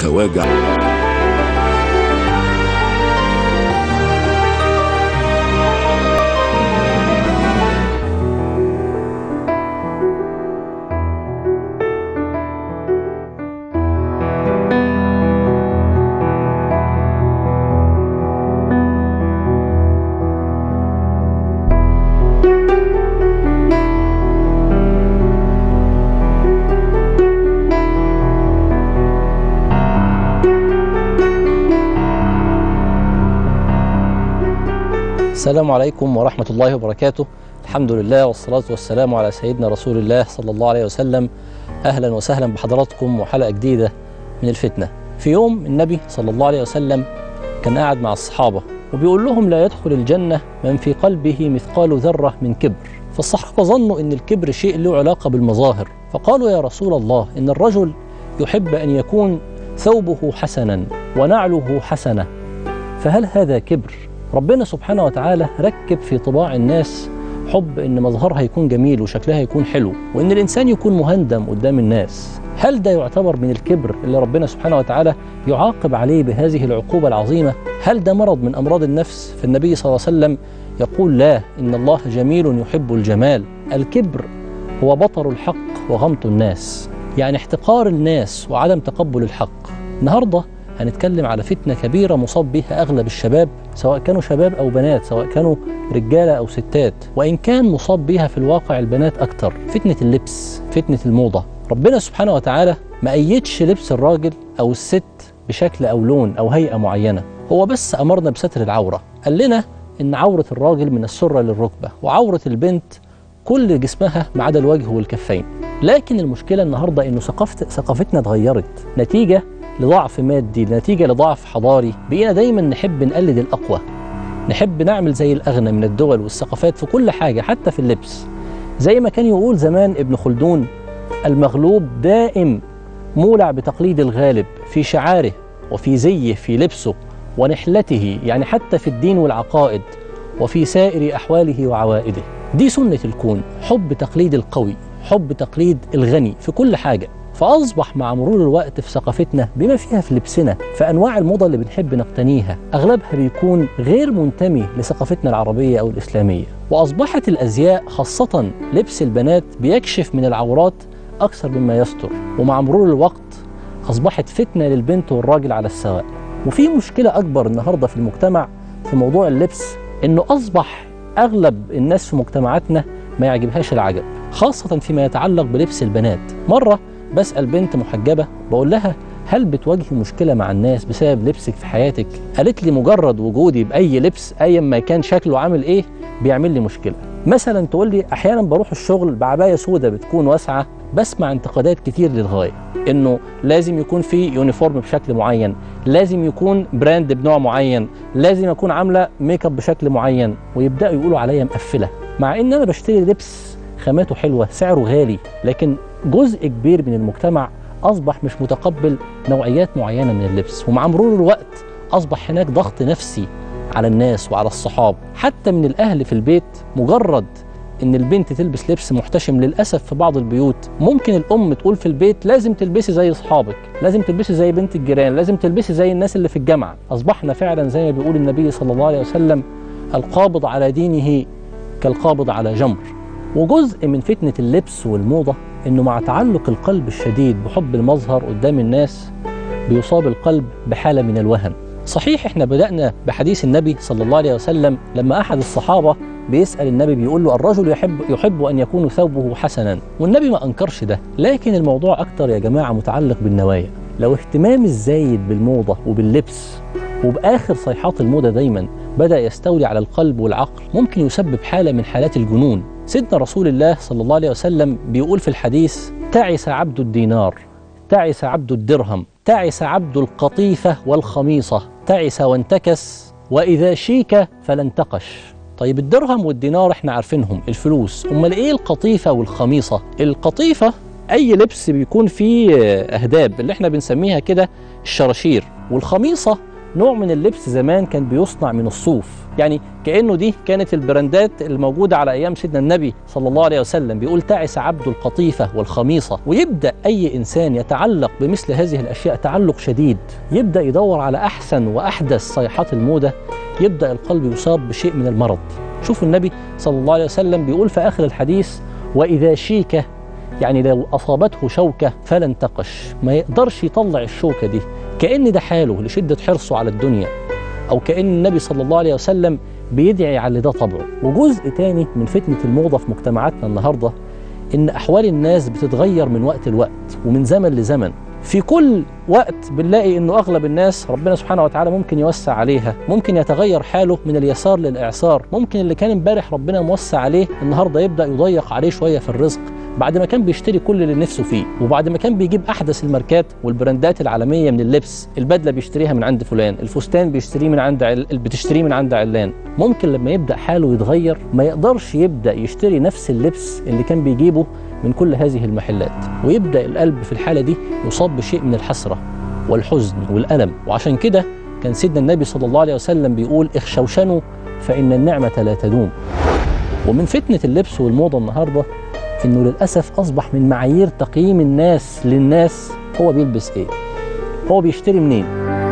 الخواجة السلام عليكم ورحمة الله وبركاته الحمد لله والصلاة والسلام على سيدنا رسول الله صلى الله عليه وسلم أهلا وسهلا بحضراتكم وحلقة جديدة من الفتنة في يوم النبي صلى الله عليه وسلم كان قاعد مع الصحابة وبيقول لهم لا يدخل الجنة من في قلبه مثقال ذرة من كبر فالصحابة ظنوا أن الكبر شيء له علاقة بالمظاهر فقالوا يا رسول الله إن الرجل يحب أن يكون ثوبه حسنا ونعله حسنة فهل هذا كبر؟ ربنا سبحانه وتعالى ركب في طباع الناس حب ان مظهرها يكون جميل وشكلها يكون حلو وان الانسان يكون مهندم قدام الناس هل ده يعتبر من الكبر اللي ربنا سبحانه وتعالى يعاقب عليه بهذه العقوبة العظيمة هل ده مرض من أمراض النفس فالنبي صلى الله عليه وسلم يقول لا إن الله جميل يحب الجمال الكبر هو بطر الحق وغمط الناس يعني احتقار الناس وعدم تقبل الحق النهارده هنتكلم على فتنة كبيرة مصاب بها أغلب الشباب سواء كانوا شباب أو بنات سواء كانوا رجالة أو ستات وإن كان مصاب بها في الواقع البنات أكتر فتنة اللبس فتنة الموضة ربنا سبحانه وتعالى ما أيدش لبس الراجل أو الست بشكل أو لون أو هيئة معينة هو بس أمرنا بستر العورة قال لنا إن عورة الراجل من السرة للركبة وعورة البنت كل جسمها ما عدا الوجه والكفين لكن المشكلة النهاردة إنه ثقافت ثقافتنا اتغيرت نتيجة لضعف مادي نتيجة لضعف حضاري بقينا دايما نحب نقلد الأقوى نحب نعمل زي الأغنى من الدول والثقافات في كل حاجة حتى في اللبس زي ما كان يقول زمان ابن خلدون المغلوب دائم مولع بتقليد الغالب في شعاره وفي زيه في لبسه ونحلته يعني حتى في الدين والعقائد وفي سائر أحواله وعوائده دي سنة الكون حب تقليد القوي حب تقليد الغني في كل حاجة فأصبح مع مرور الوقت في ثقافتنا بما فيها في لبسنا فأنواع الموضة اللي بنحب نقتنيها أغلبها بيكون غير منتمي لثقافتنا العربية أو الإسلامية وأصبحت الأزياء خاصة لبس البنات بيكشف من العورات أكثر مما يستر ومع مرور الوقت أصبحت فتنة للبنت والراجل على السواء وفي مشكلة أكبر النهاردة في المجتمع في موضوع اللبس إنه أصبح أغلب الناس في مجتمعاتنا ما يعجبهاش العجب خاصة فيما يتعلق بلبس البنات مرة بسأل بنت محجبة بقول لها هل بتواجهي مشكلة مع الناس بسبب لبسك في حياتك؟ قالت لي مجرد وجودي بأي لبس أيا ما كان شكله عامل إيه بيعمل لي مشكلة. مثلا تقول لي أحيانا بروح الشغل بعباية سودة بتكون واسعة بسمع انتقادات كتير للغاية إنه لازم يكون في يونيفورم بشكل معين، لازم يكون براند بنوع معين، لازم أكون عاملة ميك اب بشكل معين ويبدأوا يقولوا عليا مقفلة، مع إن أنا بشتري لبس خاماته حلوة سعره غالي لكن جزء كبير من المجتمع أصبح مش متقبل نوعيات معينة من اللبس ومع مرور الوقت أصبح هناك ضغط نفسي على الناس وعلى الصحاب حتى من الأهل في البيت مجرد إن البنت تلبس لبس محتشم للأسف في بعض البيوت ممكن الأم تقول في البيت لازم تلبسي زي أصحابك لازم تلبسي زي بنت الجيران لازم تلبسي زي الناس اللي في الجامعة أصبحنا فعلا زي ما بيقول النبي صلى الله عليه وسلم القابض على دينه كالقابض على جمر وجزء من فتنة اللبس والموضة إنه مع تعلق القلب الشديد بحب المظهر قدام الناس بيصاب القلب بحالة من الوهن صحيح احنا بدأنا بحديث النبي صلى الله عليه وسلم لما أحد الصحابة بيسأل النبي بيقول له الرجل يحب يحب أن يكون ثوبه حسنا والنبي ما أنكرش ده لكن الموضوع أكتر يا جماعة متعلق بالنوايا لو اهتمام الزايد بالموضة وباللبس وبآخر صيحات الموضة دايما بدأ يستولي على القلب والعقل ممكن يسبب حالة من حالات الجنون سيدنا رسول الله صلى الله عليه وسلم بيقول في الحديث تعس عبد الدينار تعس عبد الدرهم تعس عبد القطيفة والخميصة تعس وانتكس وإذا شيك فلا انتقش طيب الدرهم والدينار احنا عارفينهم الفلوس امال ايه القطيفة والخميصة القطيفة اي لبس بيكون فيه اهداب اللي احنا بنسميها كده الشراشير والخميصة نوع من اللبس زمان كان بيصنع من الصوف يعني كانه دي كانت البراندات الموجوده على ايام سيدنا النبي صلى الله عليه وسلم بيقول تعس عبد القطيفه والخميصه ويبدا اي انسان يتعلق بمثل هذه الاشياء تعلق شديد يبدا يدور على احسن واحدث صيحات الموضه يبدا القلب يصاب بشيء من المرض شوفوا النبي صلى الله عليه وسلم بيقول في اخر الحديث واذا شيك يعني لو اصابته شوكه فلا انتقش ما يقدرش يطلع الشوكه دي كان ده حاله لشده حرصه على الدنيا او كان النبي صلى الله عليه وسلم بيدعي على ده طبعه وجزء تاني من فتنه الموضه في مجتمعاتنا النهارده ان احوال الناس بتتغير من وقت لوقت ومن زمن لزمن في كل وقت بنلاقي انه اغلب الناس ربنا سبحانه وتعالى ممكن يوسع عليها ممكن يتغير حاله من اليسار للاعسار ممكن اللي كان امبارح ربنا موسع عليه النهارده يبدا يضيق عليه شويه في الرزق بعد ما كان بيشتري كل اللي نفسه فيه وبعد ما كان بيجيب احدث الماركات والبراندات العالميه من اللبس البدله بيشتريها من عند فلان الفستان بيشتريه من عند عل... بتشتريه من عند علان ممكن لما يبدا حاله يتغير ما يقدرش يبدا يشتري نفس اللبس اللي كان بيجيبه من كل هذه المحلات ويبدا القلب في الحاله دي يصاب بشيء من الحسره والحزن والالم وعشان كده كان سيدنا النبي صلى الله عليه وسلم بيقول اخشوشنوا فان النعمه لا تدوم ومن فتنه اللبس والموضه النهارده انه للاسف اصبح من معايير تقييم الناس للناس هو بيلبس ايه هو بيشتري منين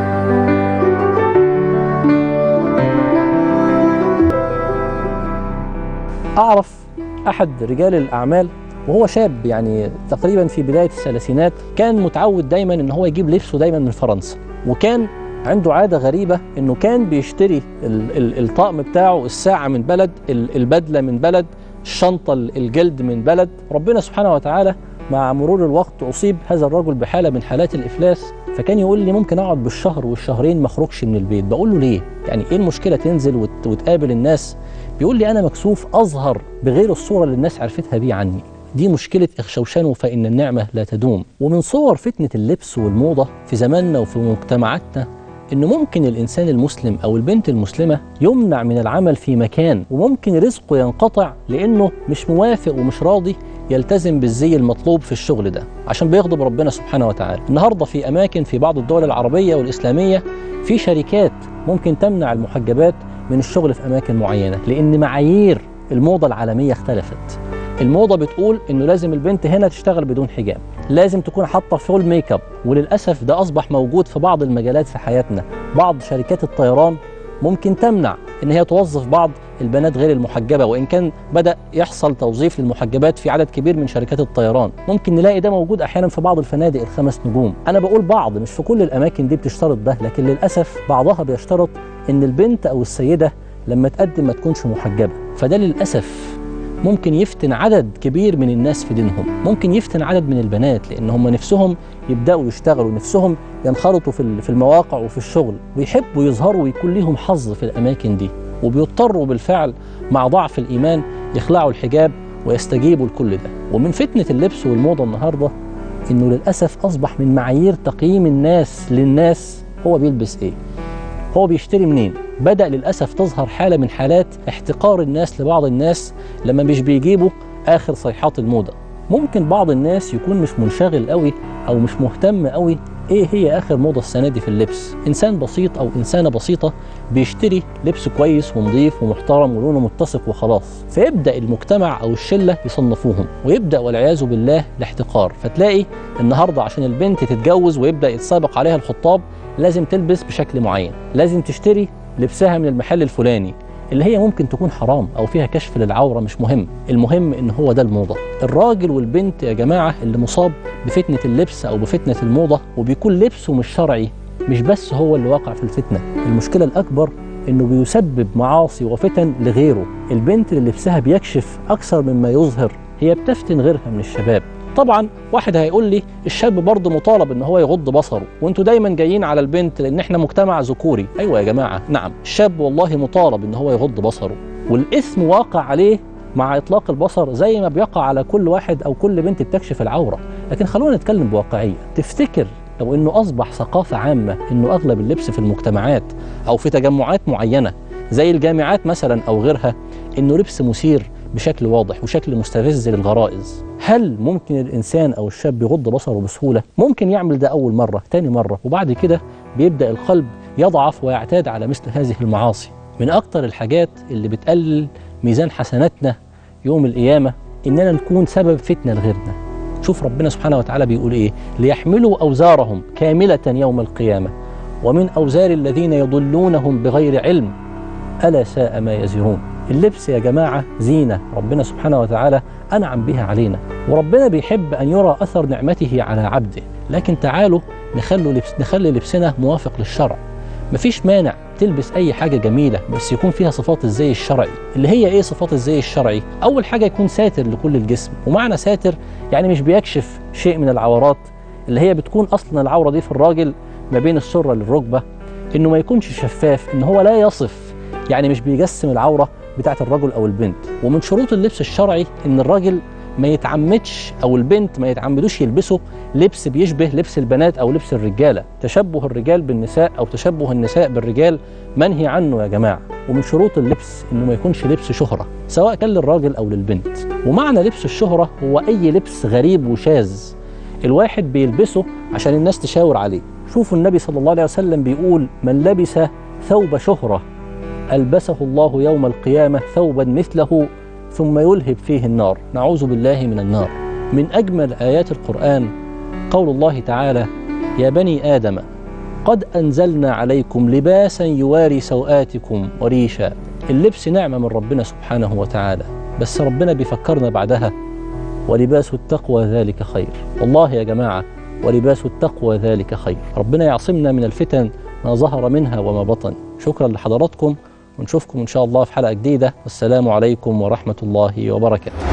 اعرف احد رجال الاعمال وهو شاب يعني تقريبا في بدايه الثلاثينات كان متعود دايما ان هو يجيب لبسه دايما من فرنسا وكان عنده عاده غريبه انه كان بيشتري ال- ال- الطقم بتاعه الساعه من بلد ال- البدله من بلد الشنطه الجلد من بلد ربنا سبحانه وتعالى مع مرور الوقت اصيب هذا الرجل بحاله من حالات الافلاس فكان يقول لي ممكن اقعد بالشهر والشهرين ما اخرجش من البيت بقول له ليه يعني ايه المشكله تنزل وت- وتقابل الناس بيقول لي انا مكسوف اظهر بغير الصوره اللي الناس عرفتها بيه عني دي مشكلة اخشوشنوا فإن النعمة لا تدوم ومن صور فتنة اللبس والموضة في زماننا وفي مجتمعاتنا إن ممكن الإنسان المسلم أو البنت المسلمة يمنع من العمل في مكان وممكن رزقه ينقطع لأنه مش موافق ومش راضي يلتزم بالزي المطلوب في الشغل ده عشان بيغضب ربنا سبحانه وتعالى النهاردة في أماكن في بعض الدول العربية والإسلامية في شركات ممكن تمنع المحجبات من الشغل في أماكن معينة لأن معايير الموضة العالمية اختلفت الموضه بتقول انه لازم البنت هنا تشتغل بدون حجاب لازم تكون حاطه فول ميك اب وللاسف ده اصبح موجود في بعض المجالات في حياتنا بعض شركات الطيران ممكن تمنع ان هي توظف بعض البنات غير المحجبه وان كان بدا يحصل توظيف للمحجبات في عدد كبير من شركات الطيران ممكن نلاقي ده موجود احيانا في بعض الفنادق الخمس نجوم انا بقول بعض مش في كل الاماكن دي بتشترط ده لكن للاسف بعضها بيشترط ان البنت او السيده لما تقدم ما تكونش محجبه فده للاسف ممكن يفتن عدد كبير من الناس في دينهم ممكن يفتن عدد من البنات لان هم نفسهم يبداوا يشتغلوا نفسهم ينخرطوا في في المواقع وفي الشغل ويحبوا يظهروا ويكون ليهم حظ في الاماكن دي وبيضطروا بالفعل مع ضعف الايمان يخلعوا الحجاب ويستجيبوا لكل ده ومن فتنه اللبس والموضه النهارده انه للاسف اصبح من معايير تقييم الناس للناس هو بيلبس ايه هو بيشتري منين بدأ للأسف تظهر حالة من حالات احتقار الناس لبعض الناس لما مش بيجيبوا آخر صيحات الموضة ممكن بعض الناس يكون مش منشغل قوي أو مش مهتم قوي ايه هي اخر موضه السنه دي في اللبس انسان بسيط او انسانه بسيطه بيشتري لبس كويس ونظيف ومحترم ولونه متسق وخلاص فيبدا المجتمع او الشله يصنفوهم ويبدا والعياذ بالله الاحتقار فتلاقي النهارده عشان البنت تتجوز ويبدا يتسابق عليها الخطاب لازم تلبس بشكل معين لازم تشتري لبسها من المحل الفلاني اللي هي ممكن تكون حرام او فيها كشف للعوره مش مهم المهم ان هو ده الموضه الراجل والبنت يا جماعه اللي مصاب بفتنه اللبس او بفتنه الموضه وبيكون لبسه مش شرعي مش بس هو اللي واقع في الفتنه المشكله الاكبر انه بيسبب معاصي وفتن لغيره البنت اللي لبسها بيكشف اكثر مما يظهر هي بتفتن غيرها من الشباب طبعا واحد هيقول لي الشاب برضه مطالب ان هو يغض بصره وانتوا دايما جايين على البنت لان احنا مجتمع ذكوري ايوه يا جماعه نعم الشاب والله مطالب ان هو يغض بصره والاثم واقع عليه مع اطلاق البصر زي ما بيقع على كل واحد او كل بنت بتكشف العوره لكن خلونا نتكلم بواقعيه تفتكر لو انه اصبح ثقافه عامه انه اغلب اللبس في المجتمعات او في تجمعات معينه زي الجامعات مثلا او غيرها انه لبس مثير بشكل واضح وشكل مستفز للغرائز هل ممكن الانسان او الشاب يغض بصره بسهوله ممكن يعمل ده اول مره تاني مره وبعد كده بيبدا القلب يضعف ويعتاد على مثل هذه المعاصي من أكتر الحاجات اللي بتقلل ميزان حسناتنا يوم القيامة إننا نكون سبب فتنة لغيرنا شوف ربنا سبحانه وتعالى بيقول إيه ليحملوا أوزارهم كاملة يوم القيامة ومن أوزار الذين يضلونهم بغير علم ألا ساء ما يزرون اللبس يا جماعة زينة ربنا سبحانه وتعالى أنعم بها علينا وربنا بيحب أن يرى أثر نعمته على عبده لكن تعالوا نخلوا لبس نخلي لبسنا موافق للشرع مفيش مانع تلبس اي حاجه جميله بس يكون فيها صفات الزي الشرعي اللي هي ايه صفات الزي الشرعي اول حاجه يكون ساتر لكل الجسم ومعنى ساتر يعني مش بيكشف شيء من العورات اللي هي بتكون اصلا العوره دي في الراجل ما بين السره للركبه انه ما يكونش شفاف ان هو لا يصف يعني مش بيجسم العوره بتاعت الرجل او البنت ومن شروط اللبس الشرعي ان الراجل ما يتعمدش او البنت ما يتعمدوش يلبسوا لبس بيشبه لبس البنات او لبس الرجاله تشبه الرجال بالنساء او تشبه النساء بالرجال منهي عنه يا جماعه ومن شروط اللبس انه ما يكونش لبس شهره سواء كان للراجل او للبنت ومعنى لبس الشهره هو اي لبس غريب وشاذ الواحد بيلبسه عشان الناس تشاور عليه شوفوا النبي صلى الله عليه وسلم بيقول من لبس ثوب شهره البسه الله يوم القيامه ثوبا مثله ثم يلهب فيه النار نعوذ بالله من النار من اجمل ايات القران قول الله تعالى يا بني ادم قد انزلنا عليكم لباسا يواري سوآتكم وريشا اللبس نعمه من ربنا سبحانه وتعالى بس ربنا بيفكرنا بعدها ولباس التقوى ذلك خير والله يا جماعه ولباس التقوى ذلك خير ربنا يعصمنا من الفتن ما ظهر منها وما بطن شكرا لحضراتكم ونشوفكم ان شاء الله في حلقه جديده والسلام عليكم ورحمه الله وبركاته